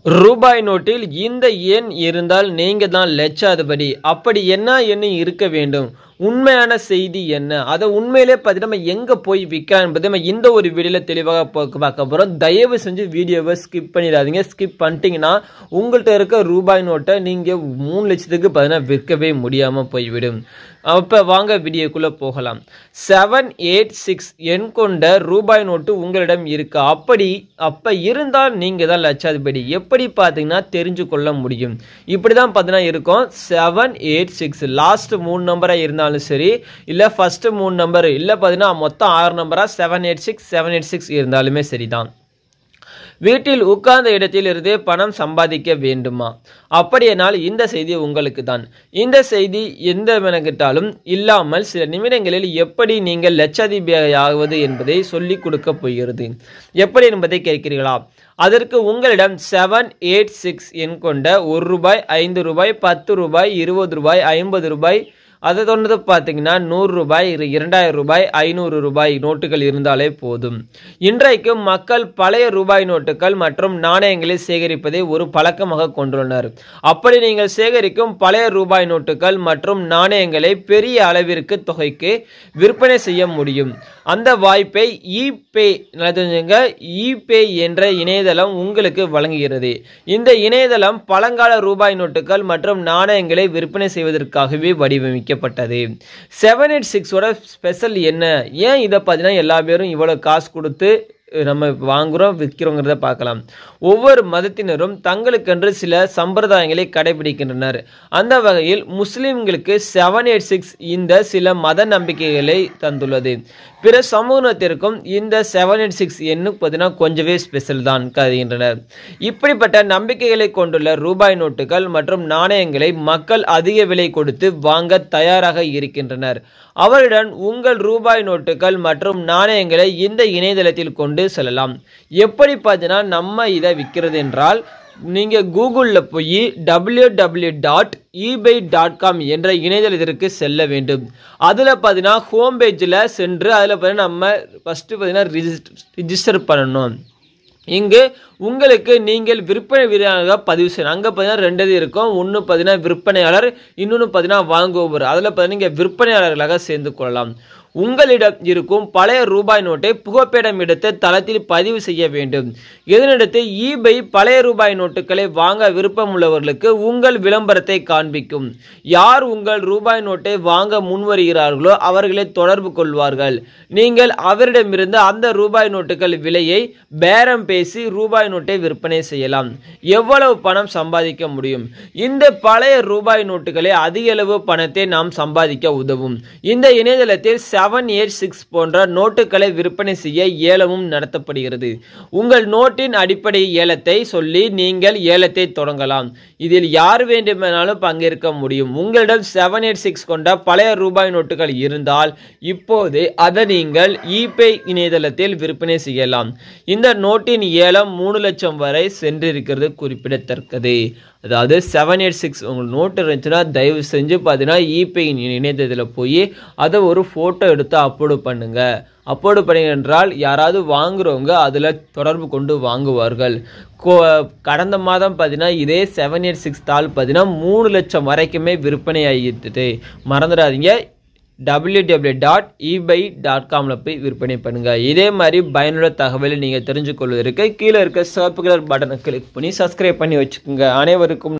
ரூபாய் நோட்டில் இந்த எண் இருந்தால் நீங்க தான் லட்சாதிபதி அப்படி என்ன எண்ணு இருக்க வேண்டும் உண்மையான செய்தி என்ன அதை உண்மையிலே பார்த்துட்டு நம்ம எங்கே போய் விற்கலாம் என்பதை நம்ம இந்த ஒரு வீடியோவில் தெளிவாக பார்க்க பார்க்க போகிறோம் தயவு செஞ்சு வீடியோவை ஸ்கிப் பண்ணிடாதீங்க ஸ்கிப் பண்ணிட்டீங்கன்னா உங்கள்கிட்ட இருக்க ரூபாய் நோட்டை நீங்கள் மூணு லட்சத்துக்கு பார்த்தீங்கன்னா விற்கவே முடியாமல் போய்விடும் அப்போ வாங்க வீடியோக்குள்ளே போகலாம் செவன் எயிட் சிக்ஸ் எண் கொண்ட ரூபாய் நோட்டு உங்களிடம் இருக்கு அப்படி அப்போ இருந்தால் நீங்கள் தான் லட்சாதிபதி எப்படி பார்த்தீங்கன்னா தெரிஞ்சு கொள்ள முடியும் இப்படி தான் பார்த்தீங்கன்னா இருக்கும் செவன் எயிட் சிக்ஸ் லாஸ்ட் மூணு நம்பராக இருந்தாலும் சரி இல்லை ஃபஸ்ட்டு மூணு நம்பர் இல்லை பார்த்தீங்கன்னா மொத்தம் ஆறு நம்பராக seven eight six seven eight six இருந்தாலுமே சரிதான் வீட்டில் உட்கார்ந்த இடத்தில் இருந்தே பணம் சம்பாதிக்க வேண்டுமா அப்படியானால் இந்த செய்தி உங்களுக்கு தான் இந்த செய்தி எந்த மெனக்கிட்டாலும் இல்லாமல் சில நிமிடங்களில் எப்படி நீங்கள் லட்சாதிபதி ஆகுவது என்பதை சொல்லிக் கொடுக்க போகிறது எப்படி என்பதை கேட்கிறீர்களா அதற்கு உங்களிடம் செவன் எயிட் சிக்ஸ் எண் கொண்ட ஒரு ரூபாய் ஐந்து ரூபாய் பத்து ரூபாய் இருபது ரூபாய் ஐம்பது ரூபாய் அதை தொடர்ந்து பார்த்தீங்கன்னா நூறு ரூபாய் இரு- இரண்டாயிரம் ரூபாய் ஐநூறு ரூபாய் நோட்டுகள் இருந்தாலே போதும் இன்றைக்கு மக்கள் பழைய ரூபாய் நோட்டுகள் மற்றும் நாணயங்களை சேகரிப்பதை ஒரு பழக்கமாக கொண்டுள்ளனர் அப்படி நீங்கள் சேகரிக்கும் பழைய ரூபாய் நோட்டுகள் மற்றும் நாணயங்களை பெரிய அளவிற்கு தொகைக்கு விற்பனை செய்ய முடியும் அந்த வாய்ப்பை இபே தெரிஞ்சுங்க இபே என்ற இணையதளம் உங்களுக்கு வழங்குகிறது இந்த இணையதளம் பழங்கால ரூபாய் நோட்டுகள் மற்றும் நாணயங்களை விற்பனை செய்வதற்காகவே வடிவமைக்கப்பட்டது செவன் எயிட் சிக்ஸோட ஸ்பெஷல் என்ன ஏன் இதை பார்த்தீங்கன்னா எல்லா பேரும் இவ்வளோ காசு கொடுத்து நம்ம வாங்குறோம் விற்கிறோங்கிறத பார்க்கலாம் ஒவ்வொரு மதத்தினரும் தங்களுக்கென்று சில சம்பிரதாயங்களை கடைபிடிக்கின்றனர் அந்த வகையில் முஸ்லிம்களுக்கு செவன் எயிட் சிக்ஸ் இந்த சில மத நம்பிக்கைகளை தந்துள்ளது பிற சமூகத்திற்கும் இந்த செவன் எயிட் சிக்ஸ் எண்ணுக்கு பார்த்தீங்கன்னா கொஞ்சமே ஸ்பெஷல் தான் கருதுகின்றனர் இப்படிப்பட்ட நம்பிக்கைகளை கொண்டுள்ள ரூபாய் நோட்டுகள் மற்றும் நாணயங்களை மக்கள் அதிக விலை கொடுத்து வாங்க தயாராக இருக்கின்றனர் அவருடன் உங்கள் ரூபாய் நோட்டுகள் மற்றும் நாணயங்களை இந்த இணையதளத்தில் கொண்டு செல்லலாம் எப்படி பார்த்தீங்கன்னா நம்ம இதை விற்கிறது என்றால் நீங்கள் கூகுளில் போய் W W dot eBay dot com என்ற இணையதளத்திற்கு செல்ல வேண்டும் அதில் பார்த்தீங்கன்னா ஹோம் பேஜில் சென்று அதில் பார்த்தீங்கன்னா நம்ம ஃபஸ்ட்டு பார்த்தீங்கன்னா ரிஜிஸ்டர் பண்ணணும் இங்கு உங்களுக்கு நீங்கள் விற்பனை வீரராக பதிவு செய்யணும் அங்கே பார்த்தீங்கன்னா ரெண்டு இது இருக்கும் ஒன்று பார்த்தீங்கன்னா விற்பனையாளர் இன்னொன்று பார்த்தீங்கன்னா வாங்குபவர் அதில் பார்த்தீங்கன்னா நீங்கள் விற்பனையாளர்களாக சேர்ந்து கொள்ளலாம் உங்களிடம் இருக்கும் பழைய ரூபாய் நோட்டை புகைப்படம் எடுத்து தளத்தில் பதிவு செய்ய வேண்டும் இதனடுத்து ஈபை பழைய ரூபாய் நோட்டுகளை வாங்க விருப்பம் உள்ளவர்களுக்கு உங்கள் விளம்பரத்தை காண்பிக்கும் யார் உங்கள் ரூபாய் நோட்டை வாங்க முன்வருகிறார்களோ அவர்களை தொடர்பு கொள்வார்கள் நீங்கள் அவரிடமிருந்து அந்த ரூபாய் நோட்டுகள் விலையை பேரம் பேசி ரூபாய் நோட்டை விற்பனை செய்யலாம் எவ்வளவு பணம் சம்பாதிக்க முடியும் இந்த பழைய ரூபாய் நோட்டுகளை அதிக அளவு பணத்தை நாம் சம்பாதிக்க உதவும் இந்த இணையதளத்தில் செவன் எயிட் சிக்ஸ் போன்ற நோட்டுகளை விற்பனை செய்ய ஏலமும் நடத்தப்படுகிறது உங்கள் நோட்டின் அடிப்படை ஏலத்தை சொல்லி நீங்கள் ஏலத்தை தொடங்கலாம் இதில் யார் வேண்டுமானாலும் பங்கேற்க முடியும் உங்களிடம் செவன் எயிட் சிக்ஸ் கொண்ட பழைய ரூபாய் நோட்டுகள் இருந்தால் இப்போது அதை நீங்கள் இபே இணையதளத்தில் விற்பனை செய்யலாம் இந்த நோட்டின் ஏலம் மூணு லட்சம் வரை சென்றிருக்கிறது குறிப்பிடத்தக்கது அதாவது செவன் எயிட் சிக்ஸ் உங்கள் நோட்டு இருந்துச்சுன்னா தயவு செஞ்சு பார்த்தீங்கன்னா இபே இணையதளத்தில் போய் அதை ஒரு ஃபோட்டோ எடுத்து அப்லோடு பண்ணுங்க அப்லோடு பண்ணீங்க என்றால் யாராவது வாங்குறவங்க அதில் தொடர்பு கொண்டு வாங்குவார்கள் கோ கடந்த மாதம் பார்த்தீங்கன்னா இதே செவன் எயிட் சிக்ஸ் தாள் பார்த்தீங்கன்னா மூணு லட்சம் வரைக்குமே விற்பனை ஆகிட்டு மறந்துடாதீங்க W W dot eBay dot காமில் போய் விற்பனை பண்ணுங்கள் இதே மாதிரி பயனுள்ள தகவலை நீங்கள் தெரிஞ்சுக்கொள்வதற்கு கீழே இருக்க சிவப்பு கலர் பட்டனை கிளிக் பண்ணி சப்ஸ்கிரைப் பண்ணி வச்சுக்கோங்க அனைவருக்கும்